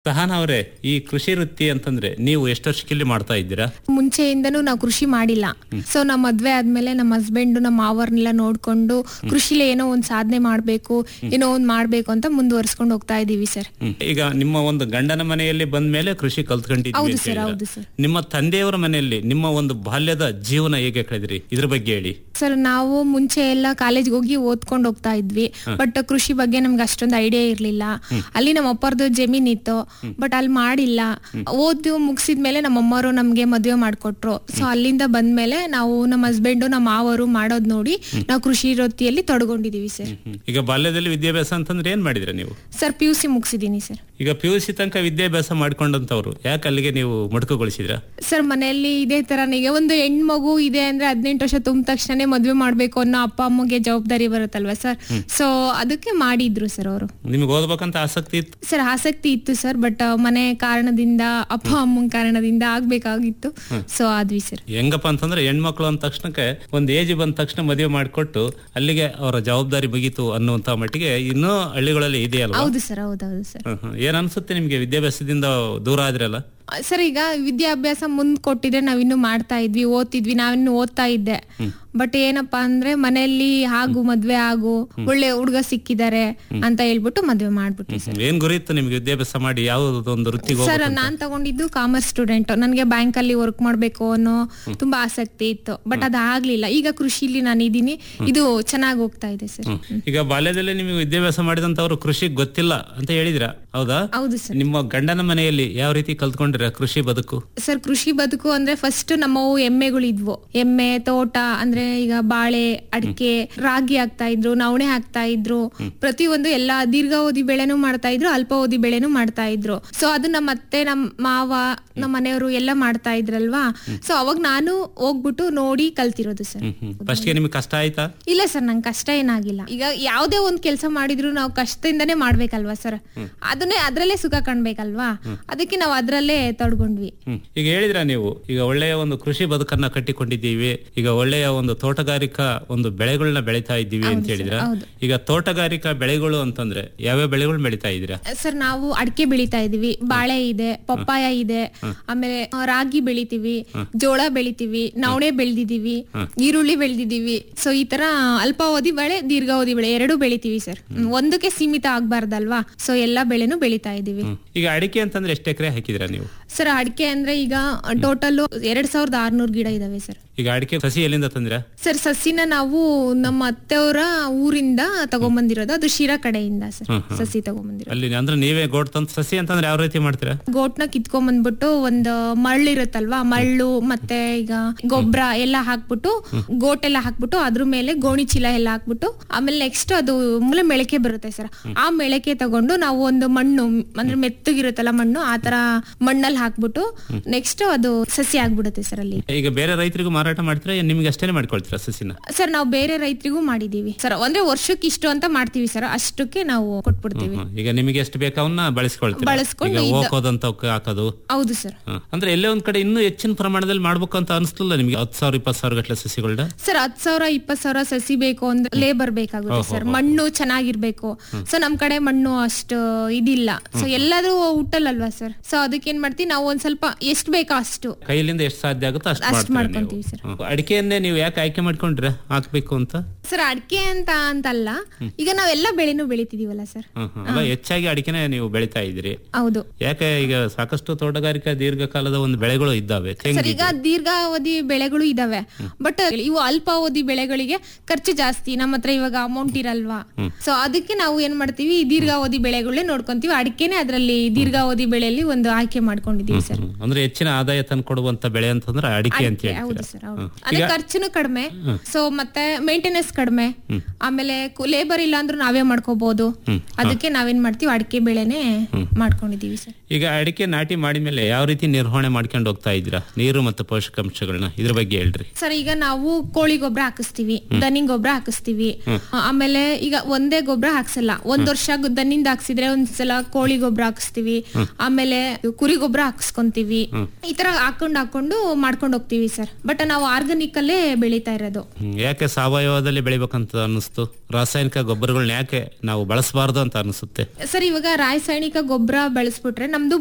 ಸಹನಾ ಅವರೇ ಈ ಕೃಷಿ ವೃತ್ತಿ ಅಂತಂದ್ರೆ ನೀವು ಎಷ್ಟು ವರ್ಷಕ್ಕಿಲ್ಲಿ ಮಾಡ್ತಾ ಇದ್ದೀರಾ ಮುಂಚೆಯಿಂದನೂ ನಾವು ಕೃಷಿ ಮಾಡಿಲ್ಲ ಸೊ ನಮ್ಮ ಮದ್ವೆ ಆದ್ಮೇಲೆ ನಮ್ಮ ಹಸ್ಬೆಂಡ್ ನಮ್ಮ ಮಾವರ್ನೆಲ್ಲ ನೋಡ್ಕೊಂಡು ಕೃಷಿಲಿ ಏನೋ ಒಂದ್ ಸಾಧನೆ ಮಾಡ್ಬೇಕು ಏನೋ ಒಂದ್ ಮಾಡ್ಬೇಕು ಅಂತ ಮುಂದುವರ್ಸ್ಕೊಂಡು ಹೋಗ್ತಾ ಇದೀವಿ ಸರ್ ಹ್ಮ್. ಈಗ ನಿಮ್ಮ ಒಂದು ಗಂಡನ ಮನೆಯಲ್ಲಿ ಬಂದ ಮೇಲೆ ಕೃಷಿ ಕಲ್ತ್ಕೊಂಡಿದ್ದೀವಿ ಹೌದು ಅಂತ ಸರ್ ಹೇಳಿದ್ರಾ? ಹೌದು ಸರ್ ನಿಮ್ಮ ತಂದೆಯವರ ಮನೆಯಲ್ಲಿ ನಿಮ್ಮ ಒಂದು ಬಾಲ್ಯದ ಜೀವನ ಹೇಗೆ ಕಳೆದ್ರಿ ಇದ್ರ ಬಗ್ಗೆ ಹೇಳಿ ಸರ್ ನಾವು ಮುಂಚೆ ಎಲ್ಲ ಕಾಲೇಜ್ಗೆ ಹೋಗಿ ಓದ್ಕೊಂಡು ಹೋಗ್ತಾ ಇದ್ವಿ ಬಟ್ ಕೃಷಿ ಬಗ್ಗೆ ನಮ್ಗೆ ಅಷ್ಟೊಂದು ಐಡಿಯಾ ಇರ್ಲಿಲ್ಲ ಅಲ್ಲಿ ನಮ್ಮ ಅಪ್ಪರದು ಜಮೀನ್ ಇತ್ತು ಬಟ್ ಅಲ್ಲಿ ಮಾಡಿಲ್ಲ ಓದು ಮುಗಿಸಿದ್ಮೇಲೆ ನಮ್ಮ ಅಮ್ಮರು ನಮ್ಗೆ ಮದುವೆ ಮಾಡ್ಕೊಟ್ರು ಸೊ ಅಲ್ಲಿಂದ ಬಂದ್ಮೇಲೆ ನಾವು ನಮ್ಮ ಹಸ್ಬೆಂಡು ನಮ್ಮ ಮಾವರು ಮಾಡೋದ್ ನೋಡಿ ನಾವು ಕೃಷಿ ವೃತ್ತಿಯಲ್ಲಿ ತೊಡಗೊಂಡಿದೀವಿ ಸರ್ ಹ್ಮ್. ಈಗ ಬಾಲ್ಯದಲ್ಲಿ ವಿದ್ಯಾಭ್ಯಾಸ ಅಂತಂದ್ರೆ ಏನ್ ಮಾಡಿದ್ರೆ ನೀವು ಸರ್ ಪಿ ಯು ಸಿ ಮುಗಿಸಿದೀನಿ ಸರ್ ಈಗ ಪಿ ಯು ಸಿ ತನಕ ವಿದ್ಯಾಭ್ಯಾಸ ಮಾಡ್ಕೊಂಡಂತವ್ರು ಯಾಕೆ ಅಲ್ಲಿಗೆ ನೀವು ಮೊಟಕುಗೊಳಿಸಿದ್ರ ಸರ್ ಮನೆಯಲ್ಲಿ ಇದೇ ತರನಿಗೆ ಒಂದು ಹೆಣ್ಮಗು ಇದೆ ಅಂದ್ರೆ ಹದಿನೆಂಟು ವರ್ಷ ತುಂಬ ತಕ್ಷಣ ಮದ್ವೆ ಮಾಡ್ಬೇಕು ಅನ್ನೋ ಅಪ್ಪ ಅಮ್ಮಗೆ ಜವಾಬ್ದಾರಿ ಬರುತ್ತಲ್ವಾ ಸರ್ ಸೊ ಅದಕ್ಕೆ ಮಾಡಿದ್ರು ಸರ್ ಅವರು ನಿಮ್ಗೆ ಓದ್ಬೇಕಂತ ಆಸಕ್ತಿ ಇತ್ತು ಸರ್ ಆಸಕ್ತಿ ಇತ್ತು ಸರ್ ಬಟ್ ಮನೆ ಕಾರಣದಿಂದ ಅಪ್ಪ ಅಮ್ಮನ ಕಾರಣದಿಂದ ಆಗ್ಬೇಕಾಗಿತ್ತು ಸೊ ಆದ್ವಿ ಸರ್ ಹೆಂಗಪ್ಪ ಅಂತಂದ್ರೆ ಹೆಣ್ಮಕ್ಳು ಅಂದ ತಕ್ಷಣಕ್ಕೆ ಒಂದ್ ಏಜ್ ಬಂದ ತಕ್ಷಣ ಮದುವೆ ಮಾಡಿಕೊಟ್ಟು ಅಲ್ಲಿಗೆ ಅವರ ಜವಾಬ್ದಾರಿ ಮುಗೀತು ಅನ್ನುವಂತ ಮಟ್ಟಿಗೆ ಇನ್ನೂ ಹಳ್ಳಿಗಳಲ್ಲಿ ಇದೆಯಲ್ವಾ ಹೌದು ಸರ್ ಹೌದೌದು ಸರ್ ಹ್ಮ್, ಹ್ಮ್. ಏನ್ ಅನ್ಸುತ್ತೆ ನಿಮ್ಗೆ ವಿದ್ಯಾಭ್ಯಾಸದಿಂದ ದೂರ ಆದ್ರಲ್ಲ ಸರ್ ಈಗ ವಿದ್ಯಾಭ್ಯಾಸ ಮುಂದ್ ಕೊಟ್ಟಿದ್ರೆ ನಾವಿನ್ನು ಮಾಡ್ತಾ ಇದ್ವಿ ಓದ್ತಿದ್ವಿ ನಾವಿನ್ನು ಓದ್ತಾ ಇದ್ದೆ ಬಟ್ ಏನಪ್ಪಾ ಅಂದ್ರೆ ಮನೆಯಲ್ಲಿ ಆಗು ಮದ್ವೆ ಆಗು ಒಳ್ಳೆ ಹುಡುಗ ಸಿಕ್ಕಿದ್ದಾರೆ ಅಂತ ಹೇಳ್ಬಿಟ್ಟು ಮದ್ವೆ ಮಾಡ್ಬಿಟ್ವಿ ಹ್ಮ್. ಏನ್ ಗುರಿ ಇತ್ತು ನಿಮ್ಗೆ ವಿದ್ಯಾಭ್ಯಾಸ ಮಾಡಿ ಯಾವ್ದೊಂದು ವೃತ್ತಿಗೆ ಸರ್ ನಾನ್ ತಗೊಂಡಿದ್ದು ಕಾಮರ್ಸ್ ಸ್ಟೂಡೆಂಟ್ ನನಗೆ ಬ್ಯಾಂಕ್ ಅಲ್ಲಿ ವರ್ಕ್ ಮಾಡ್ಬೇಕು ಅನ್ನೋ ತುಂಬಾ ಆಸಕ್ತಿ ಇತ್ತು ಬಟ್ ಅದಾಗ್ಲಿಲ್ಲ ಈಗ ಕೃಷಿಲಿ ನಾನು ಇದೀನಿ ಇದು ಚೆನ್ನಾಗಿ ಹೋಗ್ತಾ ಇದೆ ಸರ್ ಈಗ ಬಾಲ್ಯದಲ್ಲಿ ನಿಮಗೆ ವಿದ್ಯಾಭ್ಯಾಸ ಮಾಡಿದಂತವ್ರು ಕೃಷಿ ಗೊತ್ತಿಲ್ಲ ಅಂತ ಹೇಳಿದ್ರ ಹೌದಾ ಹೌದು ಸರ್ ನಿಮ್ಮ ಗಂಡನ ಮನೆಯಲ್ಲಿ ಯಾವ ರೀತಿ ಕಲ್ತ್ಕೊಂಡ್ರ ಕೃಷಿ ಬದುಕು ಸರ್ ಕೃಷಿ ಬದುಕು ಅಂದ್ರೆ ಫಸ್ಟ್ ನಮ್ಮವು ಎಮ್ಮೆಗಳಿದ್ವು ಎಮ್ಮೆ ತೋಟ ಅಂದ್ರೆ ಈಗ ಬಾಳೆ ಅಡಿಕೆ ರಾಗಿ ಹಾಕ್ತಾ ಇದ್ರು ನವಣೆ ಹಾಕ್ತಾ ಇದ್ರು ಪ್ರತಿಯೊಂದು ಎಲ್ಲಾ ದೀರ್ಘಾವಧಿ ಬೆಳೆನೂ ಮಾಡ್ತಾ ಇದ್ರು ಅಲ್ಪಾವಧಿ ಬೆಳೆನೂ ಮಾಡ್ತಾ ಇದ್ರು ಸೊ ಅದು ನಮ್ಮ ಅತ್ತೆ ನಮ್ಮ ಮಾವ ನಮ್ಮ ಮನೆಯವರು ಎಲ್ಲ ಮಾಡ್ತಾ ಇದ್ರಲ್ವಾ ಸೊ ಅವಾಗ ನಾನು ಹೋಗ್ಬಿಟ್ಟು ನೋಡಿ ಕಲ್ತಿರೋದು ಸರ್ ಫಸ್ಟ್ಗೆ ನಿಮ್ಗೆ ಕಷ್ಟ ಆಯ್ತಾ ಇಲ್ಲ ಸರ್ ನಂಗೆ ಕಷ್ಟ ಏನಾಗಿಲ್ಲ ಈಗ ಯಾವುದೇ ಒಂದ್ ಕೆಲಸ ಮಾಡಿದ್ರು ನಾವು ಕಷ್ಟದಿಂದನೇ ಮಾಡ್ಬೇಕಲ್ವಾ ಸರ್ ಅದನ್ನೇ ಅದ್ರಲ್ಲೇ ಸುಖ ಕಾಣ್ಬೇಕಲ್ವಾ ಅದಕ್ಕೆ ನಾವು ಅದ್ರಲ್ಲೇ ತೊಡ್ಕೊಂಡ್ವಿ ಹ್ಮ್. ಈಗ ಹೇಳಿದ್ರ ನೀವು ಈಗ ಒಳ್ಳೆಯ ಒಂದು ಕೃಷಿ ಬದುಕನ್ನ ಕಟ್ಟಿಕೊಂಡಿದ್ದೀವಿ ಈಗ ಒಳ್ಳೆಯ ಒಂದು ತೋಟಗಾರಿಕಾ ಒಂದು ಬೆಳೆಗಳನ್ನ ಬೆಳಿತಾ ಇದ್ದೀವಿ ಅಂತ ಹೇಳಿದ್ರ ಹೌದು. ಈಗ ತೋಟಗಾರಿಕಾ ಬೆಳೆಗಳು ಅಂತಂದ್ರೆ ಯಾವ್ಯಾವ ಬೆಳೆಗಳು ಬೆಳಿತಾ ಇದ್ದೀರಾ ಸರ್ ನಾವು ಅಡಿಕೆ ಬೆಳಿತಾ ಇದೀವಿ ಬಾಳೆ ಇದೆ ಪಪ್ಪಾಯ ಇದೆ ಆಮೇಲೆ ಆ, ರಾಗಿ ಬೆಳಿತೀವಿ ಜೋಳ ಬೆಳಿತೀವಿ ನವಣೆ ಬೆಳ್ದಿದೀವಿ ಈರುಳ್ಳಿ ಬೆಳ್ದಿದೀವಿ ಸೊ ಈ ತರ ಅಲ್ಪಾವಧಿ ಬೆಳೆ ದೀರ್ಘಾವಧಿ ಬೆಳೆ ಎರಡು ಬೆಳಿತೀವಿ ಸರ್ ಒಂದಕ್ಕೆ ಸೀಮಿತ ಆಗ್ಬಾರ್ದಲ್ವಾ ಸೊ ಎಲ್ಲಾ ಬೆಳೆನೂ ಬೆಳಿತಾ ಇದೀವಿ ಹ್ಮ್. ಈಗ ಅಡಿಕೆ ಅಂತಂದ್ರೆ ಎಷ್ಟು ಎಕರೆ ಹಾಕಿದಿರಾ ನೀವು ಸರ್ ಅಡಿಕೆ ಅಂದ್ರೆ ಈಗ ಟೋಟಲ್ ಎರಡ್ ಸಾವಿರದ ಆರ್ನೂರು ಗಿಡ ಇದಾವೆ ಸರ್ ಈಗ ಅಡಿಕೆ ಸಸಿ ಎಲ್ಲಿಂದ ತಂದಿರಾ ಸರ್ ಸಸಿನ ನಾವು ನಮ್ಮ ಅತ್ತೆಯವರ ಊರಿಂದ ತಗೊಂಬಂದಿರೋದು ಅದು ಶಿರಾ ಕಡೆಯಿಂದ ಸರ್ ಸಸಿ ತಗೊಂಬಂದಿರೋದು ಅಲ್ಲಿ ಅಂದ್ರೆ ನೀವೇ ಗೋಡ್ ತಂದ್ ಸಸಿ ಅಂತಂದ್ರೆ ಯಾವ ರೀತಿ ಮಾಡ್ತೀರಾ ಗೋಟ್ನ ಕಿತ್ಕೊಂಬಂದ್ಬಿಟ್ಟು ಒಂದು ಮಳ್ಳಿರುತ್ತಲ್ವಾ ಮಳ್ಳು ಮತ್ತೆ ಈಗ ಗೊಬ್ಬರ ಎಲ್ಲ ಹಾಕ್ಬಿಟ್ಟು ಗೋಟ್ ಎಲ್ಲ ಹಾಕ್ಬಿಟ್ಟು ಅದ್ರ ಮೇಲೆ ಗೋಣಿ ಚೀಲ ಎಲ್ಲ ಹಾಕ್ಬಿಟ್ಟು ಆಮೇಲೆ ನೆಕ್ಸ್ಟ್ ಅದು ಮೂಲೆ ಮೆಳಕೆ ಬರುತ್ತೆ ಸರ್ ಆ ಮೆಳಕೆ ತಗೊಂಡು ನಾವು ಒಂದು ಮಣ್ಣು ಅಂದ್ರೆ ಮೆತ್ತಗಿರುತ್ತಲ್ಲ ಮಣ್ಣು ಆ ತರ ಮಣ್ಣಲ್ಲಿ ಹಾಕ್ಬಿಟ್ಟು ನೆಕ್ಸ್ಟ್ ಅದು ಸಸಿ ಆಗ್ಬಿಡುತ್ತೆ ಸರ್ ಅಲ್ಲಿ ಈಗ ಬೇರೆ ರೈತರಿಗೂ ಮಾರಾಟ ಮಾಡ್ತೀರಾ ಏನ್ ನಿಮ್ಗೆ ಅಷ್ಟೇನೆ ಮಾಡ್ಕೊಳ್ತೀರಾ ಸಸಿನ ಸರ್ ನಾವು ಬೇರೆ ರೈತರಿಗೂ ಮಾಡಿದೀವಿ ಸರ್ ಅಂದ್ರೆ ವರ್ಷಕ್ಕೆ ಇಷ್ಟು ಅಂತ ಮಾಡ್ತೀವಿ ಸರ್ ಅಷ್ಟಕ್ಕೆ ನಾವು ಕೊಟ್ಬಿಡ್ತೀವಿ ಹ್ಮ್. ಈಗ ನಿಮಗೆ ಎಷ್ಟು ಬೇಕು ಅವನ್ನ ಬಳಸ್ಕೊಳ್ತೀರಾ ಬಳಸ್ಕೊಂಡು ಈಗ ಇದ್ದ- ಹೋಗೋದಂತ ಹಾಕೋದು ಹೌದು ಸರ್ ಹ. ಅಂದ್ರೆ ಎಲ್ಲೇ ಒಂದ್ ಕಡೆ ಇನ್ನೂ ಹೆಚ್ಚಿನ ಪ್ರಮಾಣದಲ್ಲಿ ಮಾಡ್ಬೇಕು ಅಂತ ಅನಿಸ್ಲಿಲ್ಲ ನಿಮ್ಗೆ ಹತ್ತು ಸಾವಿರ ಇಪ್ಪತ್ತು ಸಾವಿರ ಗಟ್ಟಲೆ ಸಸಿಗಳನ್ನ ಸರ್ ಹತ್ ಸಾವಿರ ಇಪ್ಪತ್ ಸಾವಿರ ಸಸಿ ಬೇಕು ಅಂದ್ರೆ ಲೇಬರ್ ಬೇಕಾಗುತ್ತೆ ಸರ್ ಮಣ್ಣು ಚೆನ್ನಾಗಿರ್ಬೇಕು ಸೊ ನಮ್ ಕಡೆ ಮಣ್ಣು ಅಷ್ಟು ಇದಿಲ್ಲ ಸೊ ಎಲ್ಲಾದ್ರೂ ಹುಟ್ಟಲ್ಲಲ್ವಾ ಸರ್ ಸೊ ಅದಕ್ಕೆ ಏನ್ ಮಾಡ್ತೀವಿ ನಾವು ಒಂದ್ ಸ್ವಲ್ಪ ಎಷ್ಟ್ ಬೇಕೋ ಅಷ್ಟು ಕೈಲಿಂದ ಎಷ್ಟು ಸಾಧ್ಯ ಆಗುತ್ತೋ ಅಷ್ಟು ಅಷ್ಟ್ ಮಾಡ್ತೀರಾ ನೀವು ಮಾಡ್ಕೊಂತೀವಿ ಸರ್ ಹ್ಮ್. ಅಡಿಕೆಯನ್ನೇ ನೀವು ಯಾಕೆ ಆಯ್ಕೆ ಮಾಡ್ಕೊಂಡ್ರೆ ಹಾಕ್ಬೇಕು ಅಂತ ಸರ್ ಅಡಿಕೆ ಅಂತ ಅಂತಲ್ಲ ಈಗ ನಾವೆಲ್ಲ ಬೆಳೆನೂ ಬೆಳಿತಿದೀವಲ್ಲ ಸರ್ ಹ್ಮ್, ಹ್ಮ್. ಅಲ್ಲ ಹೆಚ್ಚಾಗಿ ಅಡಿಕೆನೆ ನೀವು ಬೆಳಿತಾ ಇದ್ದೀರಿ ಹೌದು ಯಾಕೆ ಈಗ ಸಾಕಷ್ಟು ತೋಟಗಾರಿಕಾ ದೀರ್ಘಕಾಲದ ಒಂದು ಬೆಳೆಗಳು ಇದ್ದಾವೆ ಸರ್ ತೆಂಗು ಈಗ ದೀರ್ಘಾವಧಿ ಬೆಳೆಗಳು ಇದಾವೆ ಬಟ್ ಇವು ಅಲ್ಪಾವಧಿ ಬೆಳೆಗಳಿಗೆ ಖರ್ಚು ಜಾಸ್ತಿ ನಮ್ಮ ಹತ್ರ ಇವಾಗ ಅಮೌಂಟ್ ಇರಲ್ವಾ ಸೊ ಅದಕ್ಕೆ ನಾವು ಏನ್ ಮಾಡ್ತೀವಿ ಈ ದೀರ್ಘಾವಧಿ ಬೆಳೆಗಳೇ ನೋಡ್ಕೊಂತೀವಿ ಅಡಿಕೆನೆ ಅದರಲ್ಲಿ ದೀರ್ಘಾವಧಿ ಬೆಳೆಯಲ್ಲಿ ಒಂದು ಆಯ್ಕೆ ಮಾಡ್ಕೊಂಡಿದೀವಿ ಸರ್ ಹ್ಮ್. ಅಂದ್ರೆ ಹೆಚ್ಚಿನ ಆದಾಯ ತಂದು ಕೊಡುವಂತ ಬೆಳೆ ಅಂತಂದ್ರೆ ಅಡಿಕೆ ಅಂತ ಹೌದು ಹೇಳ್ತೀರಾ ಸರ್ ಹೌದು ಅಂದ್ರೆ ಖರ್ಚುನು ಕಡಿಮೆ ಸೊ ಮತ್ತೆ ಮೇಂಟೆನೆನ್ಸ್ ಕಡಿಮೆ ಆಮೇಲೆ ಲೇಬರ್ ಇಲ್ಲ ಅಂದ್ರೂ ನಾವೇ ಮಾಡ್ಕೋಬಹುದು ಅದಕ್ಕೆ ನಾವೇನ್ ಮಾಡ್ತೀವಿ ಅಡಿಕೆ ಬೆಳೆನೆ ಮಾಡ್ಕೊಂಡಿದೀವಿ ಸರ್ ಈಗ ಅಡಿಕೆ ನಾಟಿ ಮಾಡಿದ್ಮೇಲೆ ಯಾವ ರೀತಿ ನಿರ್ವಹಣೆ ಮಾಡ್ಕೊಂಡು ಹೋಗ್ತಾ ಇದ್ದೀರಾ ನೀರು ಮತ್ತು ಪೋಷಕಾಂಶಗಳನ್ನ ಇದ್ರ ಬಗ್ಗೆ ಹೇಳ್ರಿ ಸರ್ ಈಗ ನಾವು ಕೋಳಿ ಗೊಬ್ಬರ ಹಾಕಿಸ್ತೀವಿ ದನಿಂಗ್ ಗೊಬ್ಬರ ಹಾಕಿಸ್ತೀವಿ ಆಮೇಲೆ ಈಗ ಒಂದೇ ಗೊಬ್ಬರ ಹಾಕ್ಸಲ್ಲ ಒಂದ್ ವರ್ಷ ಗು- ದನಿಂದ ಹಾಕ್ಸಿದ್ರೆ ಒಂದ್ಸಲ ಕೋಳಿ ಗೊಬ್ಬರ ಹಾಕಿಸ್ತೀವಿ ಆಮೇಲೆ ಕುರಿ ಗೊಬ್ಬರ ಗೊಬ್ಬರ ಹಾಕ್ಸ್ಕೊಂತೀವಿ ಈ ತರ ಹಾಕೊಂಡು ಹಾಕೊಂಡು ಮಾಡ್ಕೊಂಡು ಹೋಗ್ತೀವಿ ಸರ್ ಬಟ್ ನಾವು ಆರ್ಗಾನಿಕ್ ಅಲ್ಲೇ ಬೆಳೀತಾ ಇರೋದು ಹ್ಮ್. ಯಾಕೆ ಸಾವಯವದಲ್ಲಿ ಬೆಳಿಬೇಕಂತ ಅನ್ನಿಸ್ತು ರಾಸಾಯನಿಕ ಗೊಬ್ಬರಗಳನ್ನ ಯಾಕೆ ನಾವು ಬಳಸಬಾರ್ದು ಅಂತ ಅನಿಸುತ್ತೆ ಸರ್ ಇವಾಗ ರಾಸಾಯನಿಕ ಗೊಬ್ಬರ ಬಳಸ್ಬಿಟ್ರೆ ನಮ್ದು